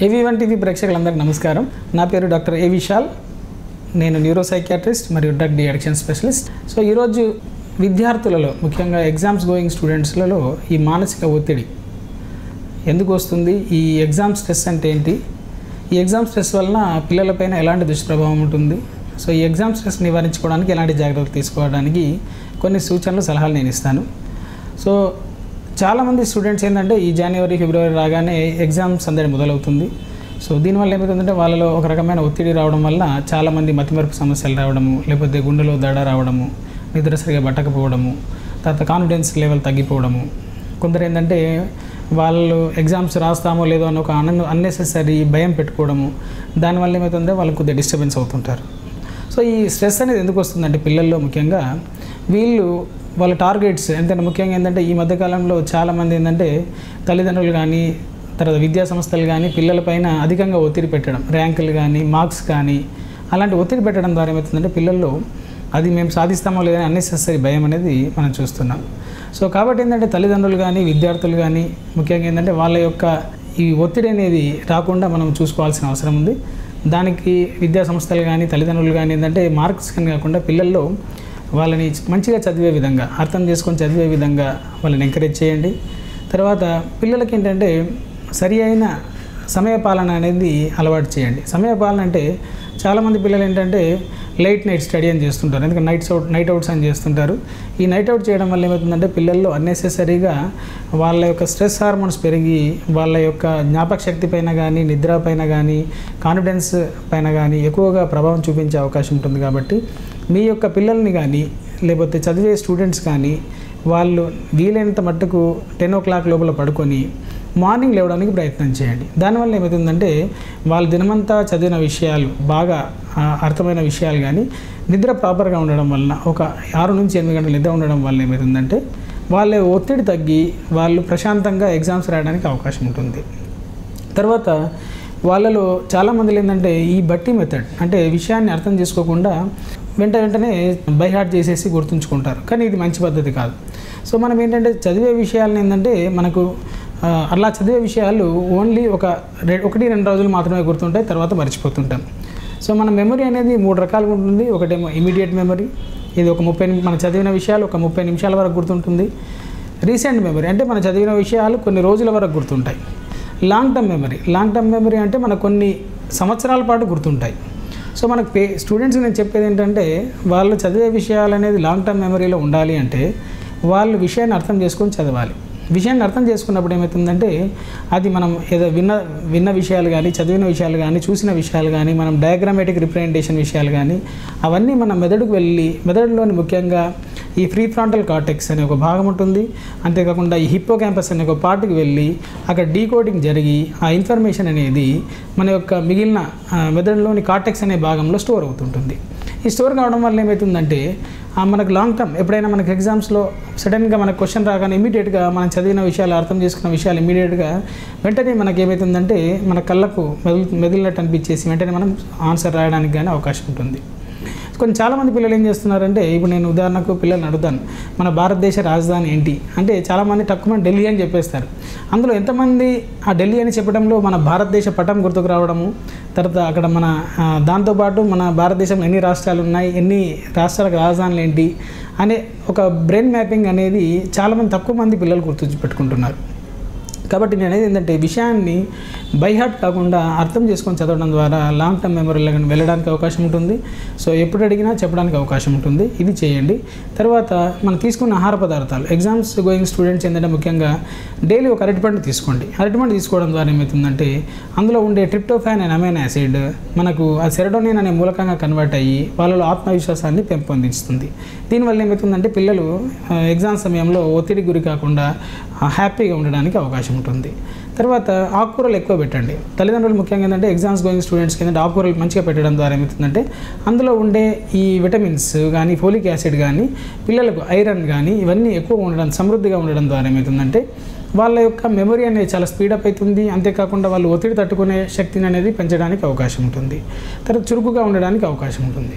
ఏవి one TV ప్రేక్షకులందరికీ నమస్కారం నా పేరు డాక్టర్ ఏ విశాల్ నేను న్యూరో సైకియాట్రిస్ట్ మరియు drug deaddiction specialist so ఈరోజు విద్యార్థులలో ముఖ్యంగా ఎగ్జామ్స్ గోయింగ్ స్టూడెంట్స్లలో ఈ మానసిక ఒత్తిడి ఎందుకు వస్తుంది ఈ ఎగ్జామ్ స్ట్రెస్ అంటే ఏంటి ఈ ఎగ్జామ్ స్ట్రెస్ వలన పిల్లలపైన ఎలాంటి దుష్ప్రభావం ఉంటుంది సో ఈ ఎగ్జామ్ స్ట్రెస్ నివారించుకోవడానికి ఎలాంటి జాగ్రత్తలు తీసుకోవడానికి కొన్ని సూచనలు సలహాలు నేను ఇస్తాను సో చాలామంది స్టూడెంట్స్ ఏంటంటే ఈ జనవరి ఫిబ్రవరి రాగానే ఎగ్జామ్స్ అందరి మొదలవుతుంది సో దీనివల్ల ఏమవుతుందంటే వాళ్ళలో ఒక రకమైన ఒత్తిడి రావడం వల్ల చాలామంది మతిమరుపు సమస్యలు రావడము లేకపోతే గుండెలో దడ రావడము నిద్ర సరిగా పట్టకపోవడము తర్వాత కాన్ఫిడెన్స్ లెవెల్ తగ్గిపోవడము కొందరు ఏంటంటే వాళ్ళు ఎగ్జామ్స్ రాస్తామో లేదో అని ఒక అన్ అన్నెసెసరీ భయం పెట్టుకోవడము దానివల్ల ఏమవుతుందో వాళ్ళకు కొద్దిగా డిస్టర్బెన్స్ అవుతుంటారు సో ఈ స్ట్రెస్ అనేది ఎందుకు వస్తుందంటే పిల్లల్లో ముఖ్యంగా వీళ్ళు వాళ్ళ టార్గెట్స్ ఎందుకంటే ముఖ్యంగా ఏంటంటే ఈ మధ్యకాలంలో చాలామంది ఏంటంటే తల్లిదండ్రులు కానీ తర్వాత విద్యా సంస్థలు కానీ పిల్లలపైన అధికంగా ఒత్తిడి పెట్టడం ర్యాంకులు కానీ మార్క్స్ కానీ అలాంటి ఒత్తిడి పెట్టడం ద్వారా ఏమవుతుందంటే పిల్లల్లో అది మేము సాధిస్తామో లేదని అన్నెసెసరీ భయం అనేది మనం చూస్తున్నాం సో కాబట్టి ఏంటంటే తల్లిదండ్రులు కానీ విద్యార్థులు కానీ ముఖ్యంగా ఏంటంటే వాళ్ళ యొక్క ఈ ఒత్తిడి అనేది రాకుండా మనం చూసుకోవాల్సిన అవసరం ఉంది దానికి విద్యా సంస్థలు కానీ తల్లిదండ్రులు కానీ ఏంటంటే మార్క్స్ కానీ కాకుండా పిల్లల్లో వాళ్ళని మంచిగా చదివే విధంగా అర్థం చేసుకొని చదివే విధంగా వాళ్ళని ఎంకరేజ్ చేయండి తర్వాత పిల్లలకి ఏంటంటే సరి అయిన సమయపాలన అనేది అలవాటు చేయండి సమయపాలన అంటే చాలామంది పిల్లలు ఏంటంటే లైట్ నైట్ స్టడీ అని చేస్తుంటారు ఎందుకంటే నైట్స్ అవుట్ నైట్ అవుట్స్ అని చేస్తుంటారు ఈ నైట్ అవుట్ చేయడం వల్ల ఏమవుతుందంటే పిల్లల్లో అన్నెసెసరీగా వాళ్ళ యొక్క స్ట్రెస్ హార్మోన్స్ పెరిగి వాళ్ళ యొక్క జ్ఞాపక శక్తి పైన కానీ నిద్ర పైన కానీ కాన్ఫిడెన్స్ పైన కానీ ఎక్కువగా ప్రభావం చూపించే అవకాశం ఉంటుంది కాబట్టి మీ యొక్క పిల్లల్ని కానీ లేకపోతే చదివే స్టూడెంట్స్ కానీ వాళ్ళు వీలైనంత మట్టుకు టెన్ ఓ క్లాక్ లోపల పడుకొని మార్నింగ్ లేవడానికి ప్రయత్నం చేయండి దానివల్ల ఏమవుతుందంటే వాళ్ళు దినమంతా చదివిన విషయాలు బాగా ఆ, అర్థమైన విషయాలు కానీ నిద్ర ప్రాపర్గా ఉండడం వలన ఒక ఆరు నుంచి ఎనిమిది గంటలు నిద్ర ఉండడం వల్ల ఏమవుతుందంటే వాళ్ళ ఒత్తిడి తగ్గి వాళ్ళు ప్రశాంతంగా ఎగ్జామ్స్ రాయడానికి అవకాశం ఉంటుంది తర్వాత వాళ్ళలో చాలామంది ఏంటంటే ఈ బట్టి మెథడ్ అంటే విషయాన్ని అర్థం చేసుకోకుండా వెంట వెంటనే బైహార్ట్ చేసేసి గుర్తుంచుకుంటారు కానీ ఇది మంచి పద్ధతి కాదు సో మనం ఏంటంటే చదివే విషయాలను ఏంటంటే మనకు ఆ, అలా చదివే విషయాలు ఓన్లీ ఒక రె ఒకటి రెండు రోజులు మాత్రమే గుర్తుంటాయి తర్వాత మర్చిపోతుంటాం సో మన మెమరీ అనేది మూడు రకాలుగా ఉంటుంది ఒకటేమో ఇమీడియట్ మెమరీ ఇది ఒక ముప్పై నిమి- మనం చదివిన విషయాలు ఒక ముప్పై నిమిషాల వరకు గుర్తుంటుంది రీసెంట్ మెమరీ అంటే మనం చదివిన విషయాలు కొన్ని రోజుల వరకు గుర్తుంటాయి long term memory long term memory అంటే మనకు కొన్ని సంవత్సరాల పాటు గుర్తుంటాయి సో మనకు పే స్టూడెంట్స్కి నేను చెప్పేది ఏంటంటే వాళ్ళు చదివే విషయాలు అనేది లాంగ్ టర్మ్ మెమరీలో ఉండాలి అంటే వాళ్ళు విషయాన్ని అర్థం చేసుకొని చదవాలి విషయాన్ని అర్థం చేసుకున్నప్పుడు ఏమవుతుందంటే అది మనం ఏదో విన్న విన్న విషయాలు కానీ చదివిన విషయాలు కానీ చూసిన విషయాలు కానీ మనం డయాగ్రామేటిక్ రిప్రజెంటేషన్ విషయాలు కానీ అవన్నీ మన మెదడుకు వెళ్ళి మెదడులోని ముఖ్యంగా ఈ ఫ్రీ ఫ్రాంటల్ కార్టెక్స్ అనే ఒక భాగం ఉంటుంది అంతేకాకుండా ఈ హిప్పో క్యాంపస్ అనే ఒక పార్ట్కి వెళ్ళి అక్కడ డీకోడింగ్ జరిగి ఆ ఇన్ఫర్మేషన్ అనేది మన యొక్క మిగిలిన ఆ, మెదడులోని కార్టెక్స్ అనే భాగంలో స్టోర్ అవుతుంటుంది ఈ స్టోర్ కావడం వల్ల ఏమవుతుందంటే ఆ మనకు లాంగ్ టర్మ్ ఎప్పుడైనా మనకు ఎగ్జామ్స్లో సడన్గా మనకు క్వశ్చన్ రాగానే ఇమీడియట్గా మనం చదివిన విషయాలు అర్థం చేసుకున్న విషయాలు ఇమీడియట్గా వెంటనే మనకి ఏమవుతుందంటే మన కళ్ళకు మెదిలి మెదిలినట్టు అనిపించేసి వెంటనే మనం ఆన్సర్ రాయడానికి కానీ అవకాశం ఉంటుంది కొన్ని చాలామంది పిల్లలు ఏం చేస్తున్నారంటే ఇప్పుడు నేను ఉదాహరణకు పిల్లల్ని అడుగుతాను మన భారతదేశ రాజధాని ఏంటి అంటే చాలామంది తక్కువ ఢిల్లీ అని చెప్పేస్తారు అందులో ఎంతమంది ఆ ఢిల్లీ అని చెప్పడంలో మన భారతదేశ పటం గుర్తుకు రావడము తర్వాత అక్కడ మన ఆ, దాంతోపాటు మన భారతదేశంలో ఎన్ని రాష్ట్రాలు ఉన్నాయి ఎన్ని రాష్ట్రాలకు రాజధానులు ఏంటి అనే ఒక బ్రెయిన్ మ్యాపింగ్ అనేది చాలామంది తక్కువ మంది పిల్లలు గుర్తు పెట్టుకుంటున్నారు కాబట్టి నేను అనేది ఏంటంటే విషయాన్ని బైహార్ట్ కాకుండా అర్థం చేసుకొని చదవడం ద్వారా లాంగ్ టర్మ్ మెమరీలో కానీ వెళ్ళడానికి అవకాశం ఉంటుంది సో ఎప్పుడు అడిగినా చెప్పడానికి అవకాశం ఉంటుంది ఇది చేయండి తర్వాత మనం తీసుకున్న ఆహార పదార్థాలు ఎగ్జామ్స్ గోయింగ్ స్టూడెంట్స్ ఏంటంటే ముఖ్యంగా డైలీ ఒక అరటిపండు తీసుకోండి అరటిపండు తీసుకోవడం ద్వారా ఏమవుతుందంటే అందులో ఉండే ట్రిప్టోఫాన్ అండ్ అమైన్ యాసిడ్ మనకు ఆ సెరటోనిన్ అనే మూలకంగా కన్వర్ట్ అయ్యి వాళ్ళలో ఆత్మవిశ్వాసాన్ని పెంపొందిస్తుంది దీనివల్ల ఏమవుతుందంటే పిల్లలు ఆ, ఎగ్జామ్ సమయంలో ఒత్తిడి గురి కాకుండా ఆ, హ్యాపీగా ఉండడానికి అవకాశం ఉంటుంది తర్వాత ఆకుకూరలు ఎక్కువ పెట్టండి తల్లిదండ్రులు ముఖ్యంగా ఏంటంటే ఎగ్జామ్స్ గోయింగ్ స్టూడెంట్స్కి ఏంటంటే ఆకుకూరలు మంచిగా పెట్టడం ద్వారా ఏమవుతుందంటే అందులో ఉండే ఈ విటమిన్స్ కానీ ఫోలిక్ యాసిడ్ కానీ పిల్లలకు ఐరన్ కానీ ఇవన్నీ ఎక్కువ ఉండడం సమృద్ధిగా ఉండడం ద్వారా ఏమవుతుందంటే వాళ్ళ యొక్క మెమరీ అనేది చాలా స్పీడప్ అవుతుంది అంతేకాకుండా వాళ్ళు ఒత్తిడి తట్టుకునే శక్తిని అనేది పెంచడానికి అవకాశం ఉంటుంది తర్వాత చురుకుగా ఉండడానికి అవకాశం ఉంటుంది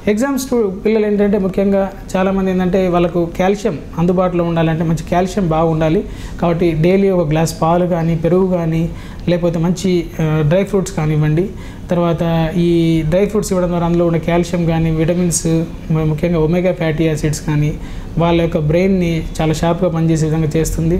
ఎగ్జామ్స్ టు పిల్లలు ఏంటంటే ముఖ్యంగా చాలామంది ఏంటంటే వాళ్ళకు కాల్షియం అందుబాటులో ఉండాలంటే మంచి కాల్షియం బాగా ఉండాలి కాబట్టి డైలీ ఒక గ్లాస్ పాలు కానీ పెరుగు కానీ లేకపోతే మంచి డ్రై ఫ్రూట్స్ కానివ్వండి తర్వాత ఈ డ్రై ఫ్రూట్స్ ఇవ్వడం ద్వారా అందులో ఉన్న కాల్షియం కానీ విటమిన్స్ మ- ముఖ్యంగా ఒమేగా ఫ్యాటీ యాసిడ్స్ కానీ వాళ్ళ యొక్క బ్రెయిన్ని చాలా షార్ప్గా పనిచేసే విధంగా చేస్తుంది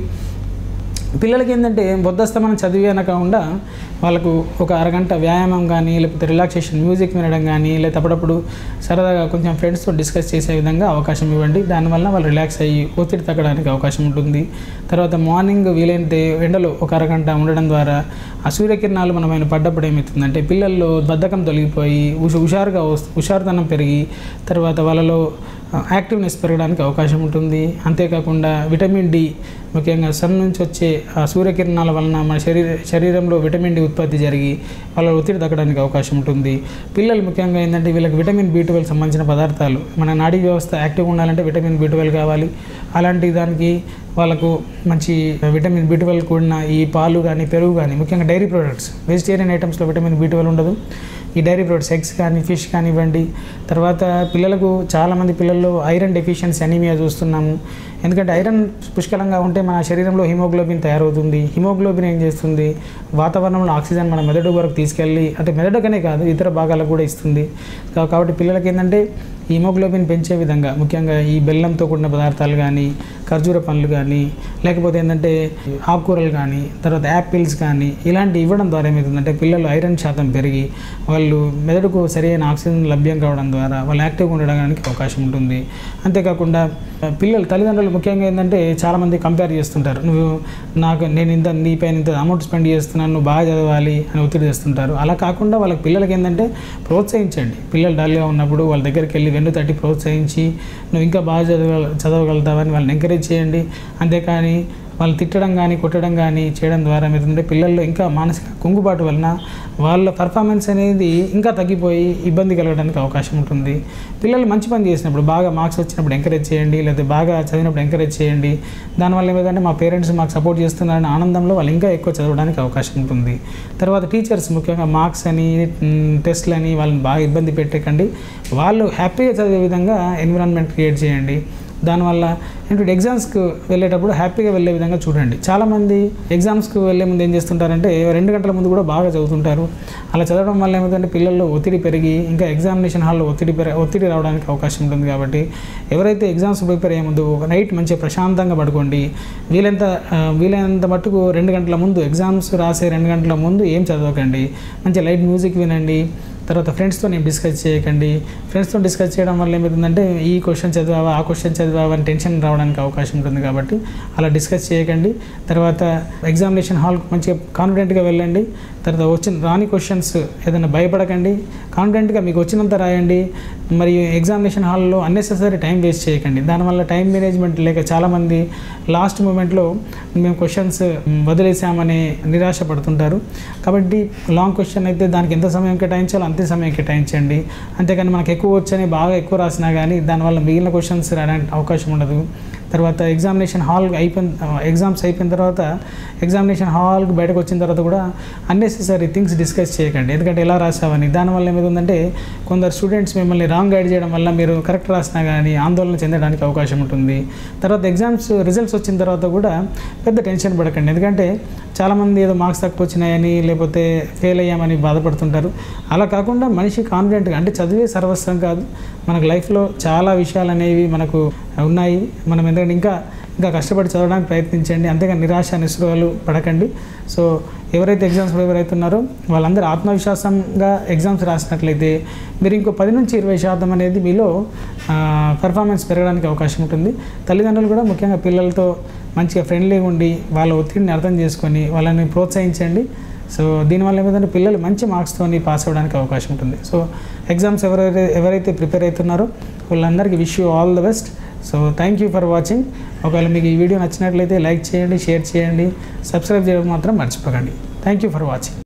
పిల్లలకి ఏంటంటే బొద్దస్తమనం చదివి అనకుండా వాళ్ళకు ఒక అరగంట వ్యాయామం కానీ లేకపోతే రిలాక్సేషన్ మ్యూజిక్ వినడం కానీ లేకపోతే అప్పుడప్పుడు సరదాగా కొంచెం ఫ్రెండ్స్తో డిస్కస్ చేసే విధంగా అవకాశం ఇవ్వండి దానివల్ల వాళ్ళు రిలాక్స్ అయ్యి ఒత్తిడి తగ్గడానికి అవకాశం ఉంటుంది తర్వాత మార్నింగ్ వీలైతే ఎండలో ఒక అరగంట ఉండడం ద్వారా ఆ సూర్యకిరణాలు మన పైన పడ్డప్పుడు ఏమవుతుందంటే పిల్లల్లో బద్ధకం తొలగిపోయి హుష- హుషారుగా వస్- హుషారుతనం పెరిగి తర్వాత వాళ్ళలో యాక్టివ్నెస్ పెరగడానికి అవకాశం ఉంటుంది అంతేకాకుండా విటమిన్ డి ముఖ్యంగా సన్ నుంచి వచ్చే ఆ సూర్యకిరణాల వలన మన శరీర శరీరంలో విటమిన్ డి ఉత్పత్తి జరిగి వాళ్ళ ఒత్తిడి తగ్గడానికి అవకాశం ఉంటుంది పిల్లలు ముఖ్యంగా ఏంటంటే వీళ్ళకి విటమిన్ బి ట్వెల్వ్ సంబంధించిన పదార్థాలు మన నాడీ వ్యవస్థ యాక్టివ్గా ఉండాలంటే విటమిన్ బి ట్వెల్వ్ కావాలి అలాంటి దానికి వాళ్ళకు మంచి విటమిన్ బి ట్వెల్వ్ కూడిన ఈ పాలు కానీ పెరుగు కానీ ముఖ్యంగా డైరీ ప్రొడక్ట్స్ వెజిటేరియన్ ఐటమ్స్లో విటమిన్ బి ట్వెల్వ్ ఉండదు ఈ డైరీ ప్రొడక్ట్స్ ఎగ్స్ కానీ ఫిష్ కానివ్వండి తర్వాత పిల్లలకు చాలామంది పిల్లల్లో ఐరన్ డెఫిషియన్సీ అనీమియా చూస్తున్నాము ఎందుకంటే ఐరన్ పుష్కలంగా ఉంటే మన శరీరంలో హిమోగ్లోబిన్ తయారవుతుంది హిమోగ్లోబిన్ ఏం చేస్తుంది వాతావరణంలో ఆక్సిజన్ మన మెదడు వరకు తీసుకెళ్ళి అంటే మెదడుకనే కాదు ఇతర భాగాలకు కూడా ఇస్తుంది కా- కాబట్టి పిల్లలకి ఏంటంటే హిమోగ్లోబిన్ పెంచే విధంగా ముఖ్యంగా ఈ బెల్లంతో కూడిన పదార్థాలు కానీ ఖర్జూర పండ్లు కానీ లేకపోతే ఏంటంటే ఆకుకూరలు కానీ తర్వాత యాపిల్స్ కానీ ఇలాంటి ఇవ్వడం ద్వారా ఏమవుతుందంటే పిల్లలు ఐరన్ శాతం పెరిగి వాళ్ళు మెదడుకు సరైన ఆక్సిజన్ లభ్యం కావడం ద్వారా వాళ్ళు యాక్టివ్గా ఉండడానికి అవకాశం ఉంటుంది అంతేకాకుండా ఆ, పిల్లలు తల్లిదండ్రులు ముఖ్యంగా ఏంటంటే చాలామంది కంపేర్ చేస్తుంటారు నువ్వు నాకు నేను ఇంత నీపైన ఇంత అమౌంట్ స్పెండ్ చేస్తున్నాను నువ్వు బాగా చదవాలి అని ఒత్తిడి చేస్తుంటారు అలా కాకుండా వాళ్ళకి పిల్లలకి ఏంటంటే ప్రోత్సహించండి పిల్లలు డల్గా ఉన్నప్పుడు వాళ్ళ దగ్గరికి వెళ్ళి వెన్ను తట్టి ప్రోత్సహించి నువ్వు ఇంకా బాగా చదవ చదవగలుగుతావని వాళ్ళని ఎంకరేజ్ చేయండి అంతేకాని వాళ్ళు తిట్టడం కానీ కొట్టడం కానీ చేయడం ద్వారా ఏమవుతుందంటే పిల్లల్లో ఇంకా మానసిక కుంగుబాటు వలన వాళ్ళ పర్ఫార్మెన్స్ అనేది ఇంకా తగ్గిపోయి ఇబ్బంది కలగడానికి అవకాశం ఉంటుంది పిల్లలు మంచి పని చేసినప్పుడు బాగా మార్క్స్ వచ్చినప్పుడు ఎంకరేజ్ చేయండి లేదా బాగా చదివినప్పుడు ఎంకరేజ్ చేయండి దానివల్ల ఏమైందంటే మా పేరెంట్స్ మాకు సపోర్ట్ చేస్తున్నారని ఆనందంలో వాళ్ళు ఇంకా ఎక్కువ చదవడానికి అవకాశం ఉంటుంది తర్వాత టీచర్స్ ముఖ్యంగా మార్క్స్ అని మ్, టెస్ట్లు అని వాళ్ళని బాగా ఇబ్బంది పెట్టకండి వాళ్ళు హ్యాపీగా చదివే విధంగా ఎన్విరాన్మెంట్ క్రియేట్ చేయండి దానివల్ల ఏంటంటే ఎగ్జామ్స్కి వెళ్ళేటప్పుడు హ్యాపీగా వెళ్ళే విధంగా చూడండి చాలామంది ఎగ్జామ్స్కి వెళ్ళే ముందు ఏం చేస్తుంటారంటే రెండు గంటల ముందు కూడా బాగా చదువుతుంటారు అలా చదవడం వల్ల ఏమవుతుందంటే పిల్లల్లో ఒత్తిడి పెరిగి ఇంకా ఎగ్జామినేషన్ హాల్లో ఒత్తిడి పెర ఒత్తిడి రావడానికి అవకాశం ఉంటుంది కాబట్టి ఎవరైతే ఎగ్జామ్స్ ప్రిపేర్ అయ్యే ముందు ఒక నైట్ మంచిగా ప్రశాంతంగా పడుకోండి వీలైనంత ఆ, వీలైనంత మట్టుకు రెండు గంటల ముందు ఎగ్జామ్స్ రాసే రెండు గంటల ముందు ఏం చదవకండి మంచి లైట్ మ్యూజిక్ వినండి తర్వాత ఫ్రెండ్స్తో నేను డిస్కస్ చేయకండి ఫ్రెండ్స్తో డిస్కస్ చేయడం వల్ల ఏమవుతుందంటే ఈ క్వశ్చన్ చదివావా ఆ క్వశ్చన్ చదివావా అని టెన్షన్ రావడానికి అవకాశం ఉంటుంది కాబట్టి అలా డిస్కస్ చేయకండి తర్వాత ఎగ్జామినేషన్ హాల్కి మంచిగా కాన్ఫిడెంట్గా వెళ్ళండి తర్వాత వచ్చిన రాని క్వశ్చన్స్ ఏదైనా భయపడకండి కాన్ఫిడెంట్గా మీకు వచ్చినంత రాయండి మరియు ఎగ్జామినేషన్ హాల్లో అన్నెసెసరీ టైం వేస్ట్ చేయకండి దానివల్ల టైం మేనేజ్మెంట్ లేక చాలామంది లాస్ట్ మూమెంట్లో మేము క్వశ్చన్స్ వదిలేసామని నిరాశ పడుతుంటారు కాబట్టి లాంగ్ క్వశ్చన్ అయితే దానికి ఎంత సమయం కేటాయించాలో అంతే సమయం కేటాయించండి అంతేకాని మనకు ఎక్కువ వచ్చని బాగా ఎక్కువ రాసినా కానీ దానివల్ల మిగిలిన క్వశ్చన్స్ రావడానికి అవకాశం ఉండదు తర్వాత ఎగ్జామినేషన్ హాల్ అయిపోయిన ఎగ్జామ్స్ అయిపోయిన తర్వాత ఎగ్జామినేషన్ హాల్కి బయటకు వచ్చిన తర్వాత కూడా అన్నెసెసరీ థింగ్స్ డిస్కస్ చేయకండి ఎందుకంటే ఎలా రాసావని దానివల్ల ఏమవుతుందంటే కొందరు స్టూడెంట్స్ మిమ్మల్ని రాంగ్ గైడ్ చేయడం వల్ల మీరు కరెక్ట్ రాసినా కానీ ఆందోళన చెందడానికి అవకాశం ఉంటుంది తర్వాత ఎగ్జామ్స్ రిజల్ట్స్ వచ్చిన తర్వాత కూడా పెద్ద టెన్షన్ పడకండి ఎందుకంటే చాలామంది ఏదో మార్క్స్ తక్కువ వచ్చినాయని లేకపోతే ఫెయిల్ అయ్యామని బాధపడుతుంటారు అలా కాకుండా మనిషి కాన్ఫిడెంట్గా అంటే చదివే సర్వస్వం కాదు మనకు లైఫ్లో చాలా విషయాలు అనేవి మనకు ఉన్నాయి మనం ఎందుకంటే ఇంకా ఇంకా కష్టపడి చదవడానికి ప్రయత్నించండి అంతేగా నిరాశ నిస్పృహలు పడకండి సో ఎవరైతే ఎగ్జామ్స్ ప్రిపేర్ అవుతున్నారో వాళ్ళందరూ ఆత్మవిశ్వాసంగా ఎగ్జామ్స్ రాసినట్లయితే మీరు ఇంకో పది నుంచి ఇరవై శాతం అనేది మీలో పెర్ఫార్మెన్స్ పెరగడానికి అవకాశం ఉంటుంది తల్లిదండ్రులు కూడా ముఖ్యంగా పిల్లలతో మంచిగా ఫ్రెండ్లీగా ఉండి వాళ్ళ ఒత్తిడిని అర్థం చేసుకొని వాళ్ళని ప్రోత్సహించండి సో దీనివల్ల ఏమైందంటే పిల్లలు మంచి మార్క్స్తోని పాస్ అవ్వడానికి అవకాశం ఉంటుంది సో ఎగ్జామ్స్ ఎవరైతే ఎవరైతే ప్రిపేర్ అవుతున్నారో వాళ్ళందరికీ wish you all the best so thank you for watching ఒకవేళ మీకు ఈ వీడియో నచ్చినట్లయితే లైక్ చేయండి షేర్ చేయండి సబ్స్క్రైబ్ చేయడం మాత్రం మర్చిపోకండి థ్యాంక్ యూ ఫర్ వాచింగ్